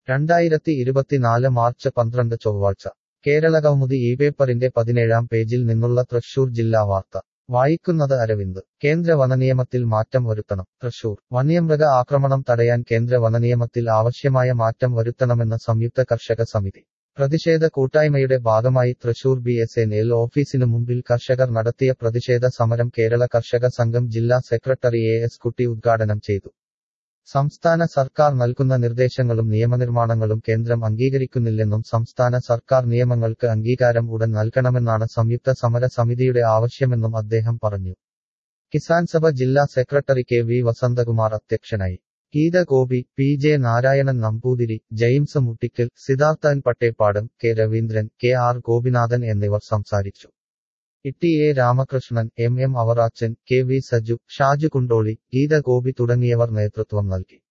രണ്ടായിരത്തി ഇരുപത്തിനാല് മാർച്ച് പന്ത്രണ്ട് ചൊവ്വാഴ്ച കേരളകൗമുദി ഈ പേപ്പറിന്റെ പതിനേഴാം പേജിൽ നിന്നുള്ള തൃശൂർ ജില്ലാ വാർത്ത വായിക്കുന്നത് അരവിന്ദ് കേന്ദ്ര വനനിയമത്തിൽ മാറ്റം വരുത്തണം തൃശൂർ വന്യമൃഗ ആക്രമണം തടയാൻ കേന്ദ്ര വനനിയമത്തിൽ ആവശ്യമായ മാറ്റം വരുത്തണമെന്ന് സംയുക്ത കർഷക സമിതി പ്രതിഷേധ കൂട്ടായ്മയുടെ ഭാഗമായി Thrissur B S N L ഓഫീസിനു മുമ്പിൽ കർഷകർ നടത്തിയ പ്രതിഷേധ സമരം കേരള കർഷക സംഘം ജില്ലാ സെക്രട്ടറി എ എസ് കുട്ടി ഉദ്ഘാടനം ചെയ്തു സംസ്ഥാന സർക്കാർ നൽകുന്ന നിർദ്ദേശങ്ങളും നിയമനിർമ്മാണങ്ങളും കേന്ദ്രം അംഗീകരിക്കുന്നില്ലെന്നും സംസ്ഥാന സർക്കാർ നിയമങ്ങൾക്ക് അംഗീകാരം ഉടൻ നൽകണമെന്നാണ് സംയുക്ത സമര സമിതിയുടെ ആവശ്യമെന്നും അദ്ദേഹം പറഞ്ഞു കിസാൻ സഭ ജില്ലാ സെക്രട്ടറി കെ വി വസന്തകുമാർ അധ്യക്ഷനായി Geetha Gopi P J Narayanan Namboothiri James Muttikkal Siddharthan Pattepadam K Raveendran K R Gopinathan എന്നിവർ സംസാരിച്ചു Itty A Ramakrishnan M M Avarachan K V Saju Shaju Kundoli Geetha Gopi തുടങ്ങിയവർ നേതൃത്വം നൽകി